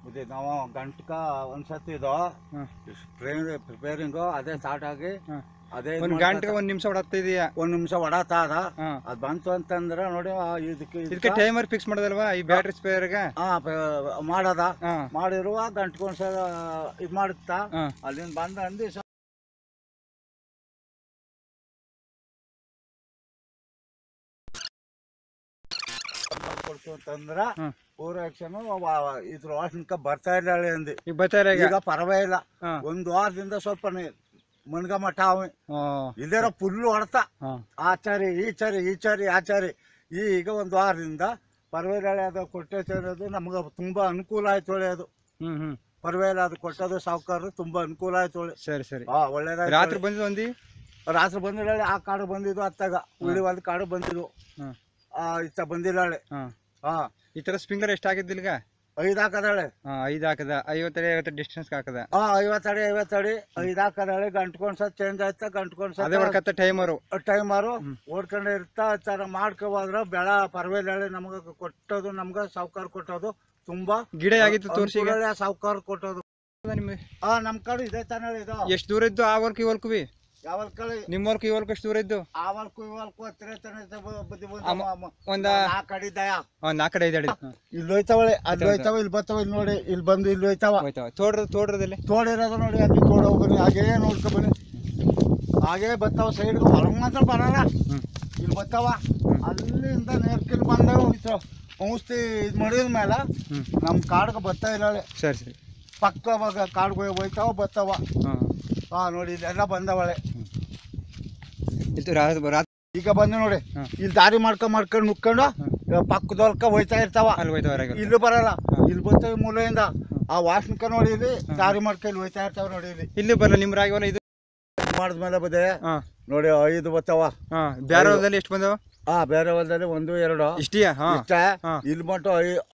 ಇದು ನಾವು ಗಂಟಕ ಒಂದ್ಸತಿ ಇದು ಹ್ಮ್. ಪ್ರಿಪೇರಿಂಗು ಅದೇ ಸ್ಟಾರ್ಟ್ ಆಗಿ ಹ್ಮ್. ಅದೇ ಒಂದ್ ಗಂಟೆಗೆ ಒಂದ್ ನಿಮಿಷ ಹೊಡತ್ತಾ ಇದೆಯಾ ಒಂದ್ ನಿಮಿಷ ಹೊಡತಾ ಅದ ಹಾ ಅದ್ ಬಂತು ಅಂತಂದ್ರೆ ನೋಡಿ ಆ ಇದಕ್ಕೆ ಇದಕ್ಕೆ ಟೈಮರ್ ಫಿಕ್ಸ್ ಮಾಡೋದಲ್ವಾ ಈ ಬ್ಯಾಟ್ರಿ ಸ್ಪೇರ್ಗೆ ಹಾ ಪ- ಮಾಡದ ಹಾ ಮಾಡಿರುವ ಗಂಟಕೊಂದ್ಸಲ ಇದು ಮಾಡುತ್ತಾ ಹಾ ಅಲ್ಲಿಂದ ಬಂದ ಅಂದಿ ಸ- ಕೊಡ್ತು ಅಂತಂದ್ರ ಹ್ಮ್. ಪೂರ ಆಕ್ಷನ್ ಇದ್ರ ವಾಸನಕ ಬರ್ತಾ ಇದ್ದಾಳೆ ಅಂದಿ ಈಗ ಬರ್ತಾರೆ ಈಗ ಈಗ ಪರವಾಗಿಲ್ಲ ಹಾ ಒಂದ್ ವಾರದಿಂದ ಸ್ವಲ್ಪ ಮನ್ಗ ಮಠ ಅವ ಓ ಇಲ್ದೇರ ಫುಲ್ ಹೊಡ್ತಾ ಹಾ ಆಚಾರಿ ಈಚಾರಿ ಈಚಾರಿ ಆಚಾರಿ ಈಗ ಒಂದು ವಾರದಿಂದ ಪರವಾಗಿಲ್ಲ ಅದು ಕೊಟ್ಟೈತೆ ಅನ್ನೋದು ನಮ್ಗೆ ತುಂಬಾ ಅನುಕೂಲ ಆಯ್ತು ಒಳ್ಳೆ ಅದು ಹ್ಮ್ ಹ್ಮ್ ಪರವಾಗಿಲ್ಲ ಅದು ಕೊಟ್ಟದು ಸಾವುಕಾರ ತುಂಬಾ ಅನುಕೂಲ ಆಯ್ತು ಒಳ್ಳೆ ಸರಿ ಸರಿ ಹಾ ಒಳ್ಳೇದಾಯ್ತು ರಾತ್ರಿ ಬಂದಿದ್ದು ಒಂದಿ ರಾತ್ರಿ ಬಂದಿದ್ದಾಳೆ ಆ ಕಾಡು ಬಂದಿದ್ದು ಅತ್ತಾಗ ಉಳ್ಳಿ ಒಂದು ಕಾಡು ಬಂದಿದ್ದು ಹ್ಮ್ ಆ ಇತ್ತ ಬಂದಿದ್ದಾಳೆ ಹಾ ಹಾ ಈ ತರ ಸ್ಪ್ರಿಂಗ್ಲರ್ ಎಷ್ಟು ಆಗಿದ್ದು ಈಗ ಐದು ಹಾಕದಾಳೆ ಹಾ ಐದು ಹಾಕದ ಐವತ್ತಡಿ ಐವತ್ತು ಡಿಸ್ಟೆನ್ಸ್ ಹಾಕದ ಹಾ ಐವತ್ತಡಿ ಐವತ್ತಡಿ ಐದು ಹಾಕದಾಳೆ ಗಂಟ್ಕೊಂಡ್ ಸತ್ ಚೇಂಜ್ ಆಯ್ತಾ ಗಂಟ್ಕೊಂಡ್ ಅದೇ ಸತ್ ಹೊಡ್ಕತ್ತ ಟೈಮರು ಟೈಮರು ಹ್ಮ್. ಓಡ್ಕೊಂಡೆ ಇರ್ತಾ ತರ ಮಾಡ್ಕೋಬೋದ್ರ ಬೆಳ ಪರವಾಗಿಲ್ಲ ನಮ್ಗೆ ಕೊಟ್ಟೋದು ನಮ್ಗೆ ಸಾವುಕಾರ ಕೊಟ್ಟೋದು ತುಂಬಾ ಗಿಡ ಆಗಿತ್ತು ತೋರಿಸಿ ಈಗ ಸಾವುಕಾರ ಕೊಟ್ಟೋದು ನಿಮ್ಗೆ ಆ ನಮ್ ಕಡೆ ಇದೆ ತಾನೇ ಇದು ಎಷ್ಟು ದೂರ ಇದ್ದು ಆ ವರ್ಕ್ ಈ ವರ್ಕ್ ಬಿ ಯಾವ ಕಡೆ ನಿಮ್ಮ ವರ್ಕ್ ಈ ವರ್ಕ್ ಎಷ್ಟು ದೂರ ಇದ್ದು ಆವಲ್ಕು ಇವಲ್ಕು ಹತ್ತಿರ ಹತ್ತಿರ ಬುದ್ಧಿ ಅಮ್ಮ- ಒಂದ ಆ ಕಡೆ ದಯ ಒಂದ್ ನಾಲ್ಕು ಕಡೆ ಐದು ಅಡಿ ಇಲ್ಲಿ ಹೋಯ್ತಾವಳೆ ಅಲ್ಲಿ ಹೋಯ್ತಾವ ಇಲ್ಲಿ ಬರ್ತಾವ ಇಲ್ಲಿ ನೋಡಿ ಇಲ್ಲಿ ಬಂದು ಇಲ್ಲಿ ಹೋಯ್ತಾವ ಹೋಯ್ತಾವ ತೋಡ್ರ ತೋಡ್ರದಲ್ಲಿ ತೋಡಿರೋದು ನೋಡಿ ಅಲ್ಲಿ ತೋಡ ಹೋಗ್ಬನ್ನಿ ಹಾಗೇ ನೋಡ್ಕೊ ಬನ್ನಿ ಹಾಗೇ ಬರ್ತಾವ ಸೈಡ್ಗೆ ಹೊರಗೆ ಮಾತ್ರ ಬರಲ್ಲ ಹ್ಮ್ ಇಲ್ಲಿ ಬರ್ತಾವ ಅಲ್ಲಿಂದ ನೇರ್ಕಿಲ್ ಬಂದಾಗ ಹೋಯ್ತಾವ ಔಷಧಿ ಇದು ಮಾಡಿದ ಮೇಲೆ ಹ್ಮ್ ನಮ್ಮ ಕಾಡ್ಗೆ ಬರ್ತಾ ಇದ್ದಾಳೆ ಸರಿ ಸರಿ ಪಕ್ಕ ಕಾಡ್ಗೆ ಹೋಯ್ತಾವ ಬರ್ತಾವ ಹಾ ಹಾ ನೋಡಿ ಇಲ್ಲೆಲ್ಲ ಬಂದವಳೆ ಇದು ರಾತ್ರಿ ರಾತ್ರಿ ಈಗ ಬಂದು ನೋಡಿ ಹ್ಮ್. ಇಲ್ಲಿ ದಾರಿ ಮಾಡ್ಕೊಂಡ್ ಮಾಡ್ಕೊಂಡು ನುಕ್ಕೊಂಡು ಪಕ್ಕದೊಲ್ಕ ಹೋಯ್ತಾ ಇರ್ತಾವ ಅಲ್ಲಿ ಹೋಯ್ತಾವ ಹೊರಗೆ ಇಲ್ಲೂ ಬರಲ್ಲ ಇಲ್ಲಿ ಬರ್ತಾವ ಮೂಲೆಯಿಂದ ಆ ವಾಸನಕ ನೋಡಿ ಇಲ್ಲಿ ದಾರಿ ಮಾಡ್ಕೊಂಡು ಹೋಯ್ತಾ ಇರ್ತಾವ ನೋಡಿ ಇಲ್ಲಿ ಇಲ್ಲಿ ಬರಲ್ಲ ನಿಮ್ ರಾಗಿ ಹೊಲ ಇದು ಮಾಡಿದ್ಮೇಲೆ ಬದೇ ಹಾ ನೋಡಿ ಐದು ಬರ್ತಾವ ಹಾ ಬೇರೆ ಹೊಲದಲ್ಲಿ ಎಷ್ಟು ಬಂದವ ಆ ಬೇರೆ ಹೊಲದಲ್ಲಿ ಒಂದು ಎರಡು ಇಷ್ಟಿಯಾ ಹಾ ಇಷ್ಟ ಹಾ. ಇಲ್ಲಿ ಮಟ್ಟ ಐ-